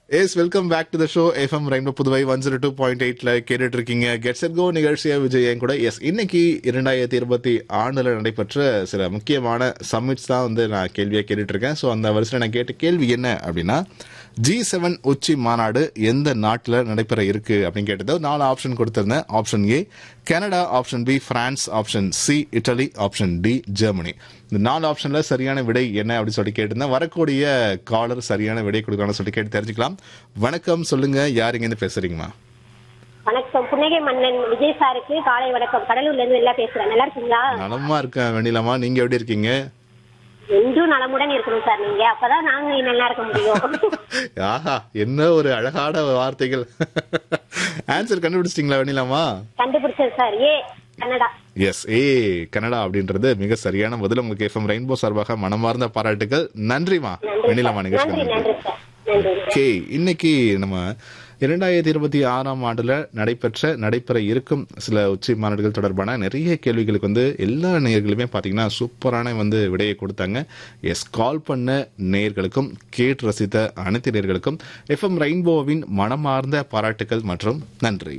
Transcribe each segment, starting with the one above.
S welcome back to the show FM Rainbow Puduvai one zero two point எயிட்ல கேட்டுட்டு இருக்கீங்க gets at கோ நிகழ்ச்சியா விஜய் என் கூட எஸ் இன்னைக்கு இரண்டாயிரத்தி இருபத்தி ஆண்டுல நடைபெற்ற சில முக்கியமான சம்மிட்ஸ் தான் வந்து நான் கேள்வியா கேட்டுட்டு இருக்கேன் ஸோ அந்த வரிசையில் நான் கேட்ட கேள்வி என்ன அப்படின்னா ஜி செவன் உச்சி மாநாடு எந்த நாட்டில் நடைபெற இருக்கு அப்படின்னு கேட்டது நாலு ஆப்ஷன் கொடுத்திருந்தேன் option A Canada option B France option C Italy option D Germany இந்த நாலு ஆப்ஷன்ல சரியான விடை என்ன அப்படின்னு சொல்லி கேட்டிருந்தேன் வரக்கூடிய காலர் சரியான விடை கொடுக்கலாம்னு சொல்லி கேட்டு தெரிஞ்சுக்கலாம் வணக்கம் சொல்லுங்க யார் இருந்து பேசுறீங்கம்மா வணக்கம் புன்னகை மன்னன் விஜய் சாருக்கு காலை வணக்கம் கடலூர்ல இருந்து வெளில பேசுறேன் நல்லா இருக்கீங்களா நலமா இருக்கேன் வெண்ணிலாமா நீங்க எப்படி இருக்கீங்க என்றும் நலமுடன் இருக்கணும் சார் நீங்க அப்பதான் நாங்க நல்லா இருக்க முடியும் ஆஹா என்ன ஒரு அழகான வார்த்தைகள் ஆன்சர் கண்டுபிடிச்சிட்டீங்களா வெண்ணிலாமா கண்டுபிடிச்சது sir A Canada yes A Canada அப்படின்றது மிக சரியான பதில் உங்களுக்கு எஃப்எம் ரெயின்போ சார்பாக மனமார்ந்த பாராட்டுகள் நன்றிமா வெண்ணிலாமா நன்றி நிகழ்ச்சி நன்றி சார் நன்றி ஓகே இன்னைக்கு நம்ம இரண்டாயிரத்தி இருபத்தி ஆறாம் ஆண்டுல நடைபெற்ற நடைபெற இருக்கும் சில உச்சி மாநாடுகள் தொடர்பான நிறைய கேள்விகளுக்கு வந்து எல்லா நேயர்களுமே பாத்தீங்கன்னா சூப்பரான வந்து விடையை கொடுத்தாங்க எஸ் கால் பண்ண நேயர்களுக்கும் கேட்டு ரசித்த அனைத்து நேயர்களுக்கும் எஃப்எம் ரெயின்போவின் மனமார்ந்த பாராட்டுகள் மற்றும் நன்றி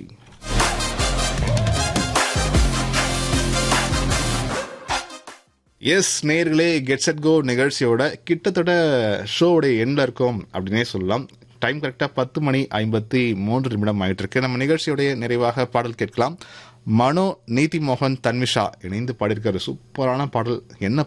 எஸ் நேர்களே கெட்ஸ் அட் கோ நிகழ்ச்சியோட கிட்டத்தட்ட ஷோவுடைய எண்ட்ல இருக்கோம் அப்படின்னே சொல்லலாம் டைம் கரெக்டா பத்து மணி ஐம்பத்தி மூன்று நிமிடம் ஆயிட்டு இருக்கு நம்ம நிகழ்ச்சியோடைய நிறைவாக பாடல் கேட்கலாம் மனோ நீதி மோகன் தன்விஷா இணைந்து பாடியிருக்கிற சூப்பரான பாடல் என்ன